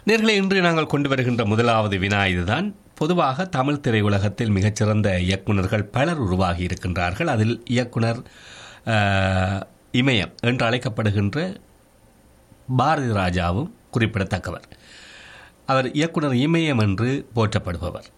நேர்களை இன்று நாங்கள் கொண்டு வருகின்ற முதலாவது வினா இதுதான் பொதுவாக தமிழ் திரையுலகத்தில் மிகச்சிறந்த இயக்குனர்கள் பலர் உருவாகி இருக்கின்றார்கள் அதில் இயக்குனர் அஹ், இமயம் என்று அழைக்கப்படுகின்ற பாரதி ராஜாவும் குறிப்பிடத்தக்கவர் அவர் இயக்குனர் இமயம் என்று போற்றப்படுபவர்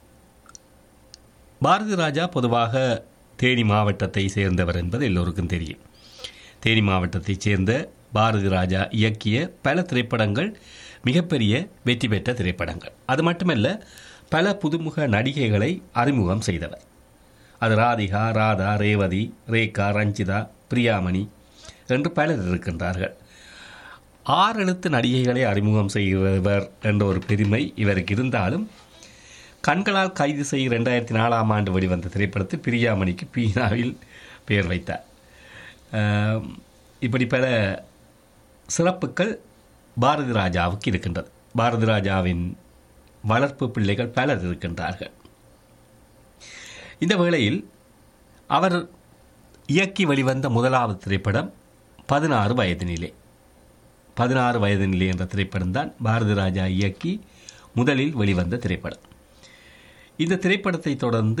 பாரதி ராஜா பொதுவாக தேனி மாவட்டத்தை சேர்ந்தவர் என்பது எல்லோருக்கும் தெரியும் தேனி மாவட்டத்தைச் சேர்ந்த பாரதி ராஜா இயக்கிய பல திரைப்படங்கள் மிகப்பெரிய வெற்றி பெற்ற திரைப்படங்கள் அது மட்டுமல்ல பல புதுமுக நடிகைகளை அறிமுகம் செய்தவர் அது ராதிகா ராதா ரேவதி ரேகா ரஞ்சிதா பிரியாமணி என்று பலர் இருக்கின்றார்கள் ஆறு எழுத்து நடிகைகளை அறிமுகம் செய்கிறவர் என்ற ஒரு பெருமை இவருக்கு இருந்தாலும் கண்களால் கைது செய் ரெண்டாயிரத்தி நாலாம் ஆண்டு வெளிவந்த திரைப்படத்தில் பிரியாமணிக்கு பீனாவில் பெயர் வைத்தார் ஆம், இப்படி பல சிறப்புகள் பாரதி ராஜாவுக்கு இருக்கின்றது பாரதி ராஜாவின் வளர்ப்பு பிள்ளைகள் பலர் இருக்கின்றார்கள் இந்த வேளையில் அவர் இயக்கி வெளிவந்த முதலாவது திரைப்படம் பதினாறு வயதினிலே பதினாறு வயதினிலே என்ற திரைப்படம் தான் பாரதி ராஜா இயக்கி முதலில் வெளிவந்த திரைப்படம் இந்த திரைப்படத்தை தொடர்ந்து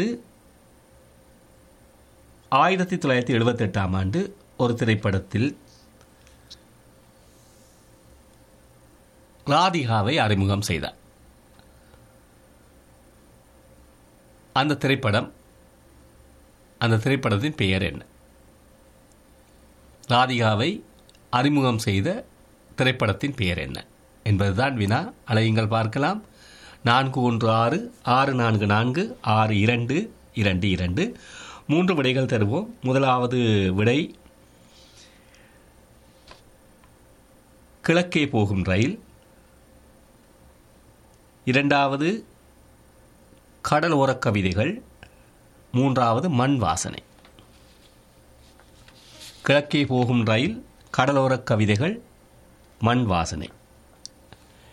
ஆயிரத்தி தொள்ளாயிரத்தி எழுபத்தெட்டாம் ஆண்டு ஒரு திரைப்படத்தில் ராதிகாவை அறிமுகம் செய்தார் அந்த திரைப்படம் அந்த திரைப்படத்தின் பெயர் என்ன ராதிகாவை அறிமுகம் செய்த திரைப்படத்தின் பெயர் என்ன என்பதுதான் வினா அலையுங்கள் பார்க்கலாம் நான்கு ஒன்று ஆறு ஆறு நான்கு நான்கு ஆறு இரண்டு இரண்டு இரண்டு மூன்று விடைகள் தருவோம் முதலாவது விடை கிழக்கே போகும் ரயில் இரண்டாவது கடலோரக் கவிதைகள் மூன்றாவது மண் வாசனை கிழக்கே போகும் ரயில் கடலோரக் கவிதைகள் மண் வாசனை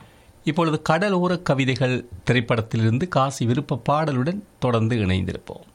இப்பொழுது கடலோரக் கவிதைகள் திரைப்படத்திலிருந்து காசி விருப்ப பாடலுடன் தொடர்ந்து இணைந்திருப்போம்